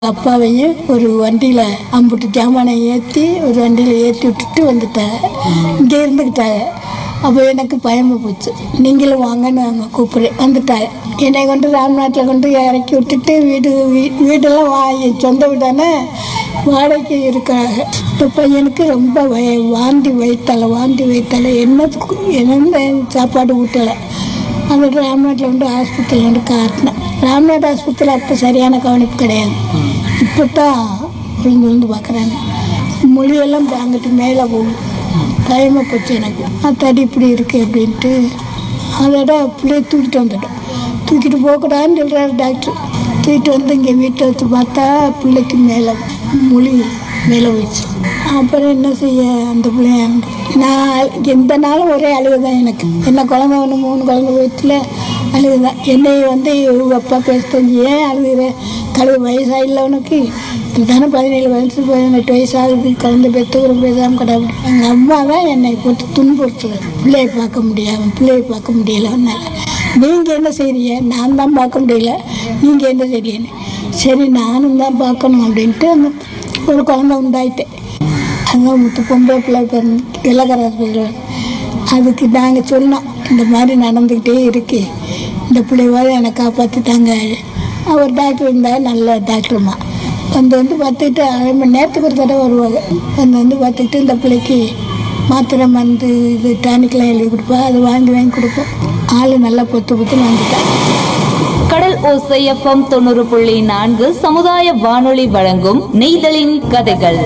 அப்பாவையும் ஒரு வண்டியில் அம்புட்டு ஜாமானை ஏற்றி ஒரு வண்டியில் ஏற்றி விட்டுட்டு வந்துட்டாங்க இங்கே இருந்துக்கிட்டாங்க அப்போ எனக்கு பயமாக போச்சு நீங்களும் வாங்கன்னு அவங்க கூப்பிடு வந்துட்டாங்க என்னை கொண்டு ராம்நாட்டில் கொண்டு இறக்கி விட்டுட்டு வீடு வீ- வீடெல்லாம் வா என் சொந்த வீடானே வாடகைக்கு இருக்காங்க இப்போ பையனுக்கு ரொம்ப வய வாந்தி வயிற்றால வாந்தி வயிற்றால என்ன என்ன சாப்பாடு ஊட்டலை அந்த ராம்நாட்டில் வந்து ஆஸ்பத்திரியில் வந்து காட்டினேன் ராம்நாத் ஆஸ்பத்திரியில் அப்போ சரியான கவனிப்பு கிடையாது இப்போ தான் விழுந்து விழுந்து பார்க்குறாங்க மொழியெல்லாம் அங்கிட்டு மேலே போகும் பயமாக போச்சு எனக்கு அத்தாடி இப்படி இருக்கு அப்படின்ட்டு அதோட பிள்ளைய தூக்கிட்டு வந்துட்டோம் தூக்கிட்டு போகக்கூடாதுன்னு சொல்கிறாரு டாக்டர் தூக்கிட்டு வந்து இங்கே வீட்டை வச்சு பார்த்தா பிள்ளைக்கு மேலே மொழி மேலே போயிடுச்சு அப்புறம் என்ன செய்ய அந்த பிள்ளைய நான் எந்த நாளும் ஒரே அழுகு தான் எனக்கு என்ன குழந்தை ஒன்று மூணு குழந்தை வயிற்றுல அழுகு தான் என்னை வந்து இவங்க அப்பா பேசுறது ஏன் அழுகுற கழுவு வயசாயில்ல உனக்கு இதுதானே பதினேழு வயசு பதினெட்டு வயசு ஆகுது குழந்தை பெற்றுக்கிறோம் பேசாமல் கிடப்படி எங்கள் அம்மா தான் என்னை போட்டு துன்புறுத்துது பிள்ளையை பார்க்க முடியாமல் பிள்ளையை பார்க்க முடியல உன்னால நீங்கள் என்ன செய்றீங்க நான் தான் பார்க்க முடியல நீங்கள் என்ன செய்றீங்கன்னு சரி நானும் தான் பார்க்கணும் அப்படின்ட்டு அந்த ஒரு குழந்தை உண்டாயிட்டேன் அங்கே முத்து பொம்பளை பிள்ளை பிறந்து இலக்கர ஹாஸ்பிட்டல் அதுக்கு நாங்கள் சொன்னோம் இந்த மாதிரி நடந்துக்கிட்டே இருக்கு இந்த பிள்ளைவாத என்னை காப்பாற்றிட்டாங்க அவர் டாக்டர் இருந்தால் நல்ல டாக்டர்மா வந்து வந்து பார்த்துக்கிட்டு அரை மணி நேரத்துக்கு ஒரு தடவை வருவாங்க வந்து வந்து பார்த்துக்கிட்டு இந்த பிள்ளைக்கு மாத்திரை மருந்து இது டானிக்லாம் எழுதி கொடுப்பா அது வாங்கி வாங்கி கொடுப்போம் ஆள் நல்லா பொத்து பொத்து வாங்கிட்டான் கடல் ஓசை எஃப்எம் தொண்ணூறு புள்ளி நான்கு சமுதாய வானொலி வழங்கும் நெய்தலின் கதைகள்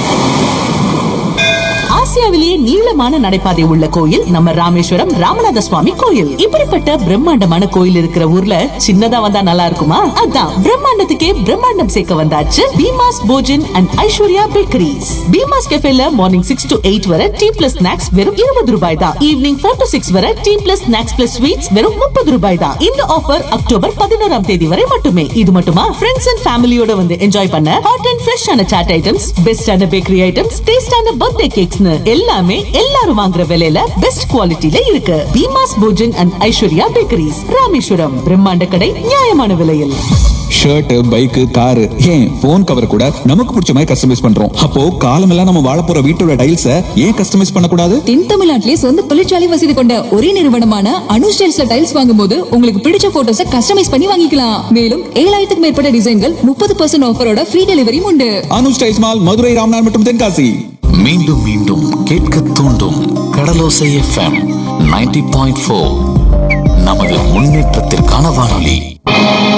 ஆசியாவிலேயே நீளமான நடைபாதை உள்ள கோயில் நம்ம ராமேஸ்வரம் ராமநாத சுவாமி கோயில் இப்படிப்பட்ட பிரம்மாண்டமான கோயில் இருக்கிற ஊர்ல சின்னதா வந்தா நல்லா இருக்குமா அதான் பிரம்மாண்டத்துக்கே பிரம்மாண்டம் சேர்க்க வந்தாச்சு பீமாஸ் போஜன் அண்ட் ஐஸ்வர்யா பேக்கரிஸ் பீமாஸ் கெஃபேல மார்னிங் சிக்ஸ் டு எயிட் வரை டீ பிளஸ் ஸ்நாக்ஸ் வெறும் இருபது ரூபாய் தான் ஈவினிங் ஃபோர் டு சிக்ஸ் வரை tea plus snacks plus sweets வெறும் முப்பது ரூபாய் தான் இந்த ஆஃபர் அக்டோபர் பதினோராம் தேதி வரை மட்டுமே இது மட்டுமா ஃப்ரெண்ட்ஸ் அண்ட் ஃபேமிலியோட வந்து என்ஜாய் பண்ண ஹாட் அண்ட் ஃப்ரெஷ்ஷான சாட் ஐட்டம்ஸ் பெஸ்டான பேக்கரி ஐட்டம்ஸ் டேஸ்டான பர்த்டே கேக்ஸ்னு எல்லாமே எல்லாரும் வாங்குற விலையில பெஸ்ட் குவாலிட்டில இருக்கு பீமாஸ் போஜன் அண்ட் ஐஸ்வர்யா பேக்கரிஸ் ராமேஸ்வரம் பிரம்மாண்ட கடை நியாயமான விலையில் ஷர்ட் பைக் காரு ஏன் போன் கவர் கூட நமக்கு பிடிச்ச மாதிரி கஸ்டமைஸ் பண்றோம் அப்போ காலமெல்லாம் நம்ம வாழ போற வீட்டோட டைல்ஸ ஏன் கஸ்டமைஸ் பண்ணக்கூடாது தென் தமிழ்நாட்டிலே சொந்த தொழிற்சாலை வசதி கொண்ட ஒரே நிறுவனமான அனு ஸ்டைல்ஸ்ல டைல்ஸ் வாங்கும்போது உங்களுக்கு பிடிச்ச போட்டோஸ கஸ்டமைஸ் பண்ணி வாங்கிக்கலாம் மேலும் ஏழாயிரத்துக்கு மேற்பட்ட டிசைன்கள் முப்பது பர்சன்ட் ஆஃபரோட ஃப்ரீ டெலிவரியும் உண்டு அனு ஸ்டைல்ஸ் மால் மதுரை ராம்நாத் மற்றும் தென்காசி மீண்டும் மீண்டும் கேட்க தூண்டும் கடலோசை எஃப்எம் 90.4 பாயிண்ட் நமது முன்னேற்றத்திற்கான வானொலி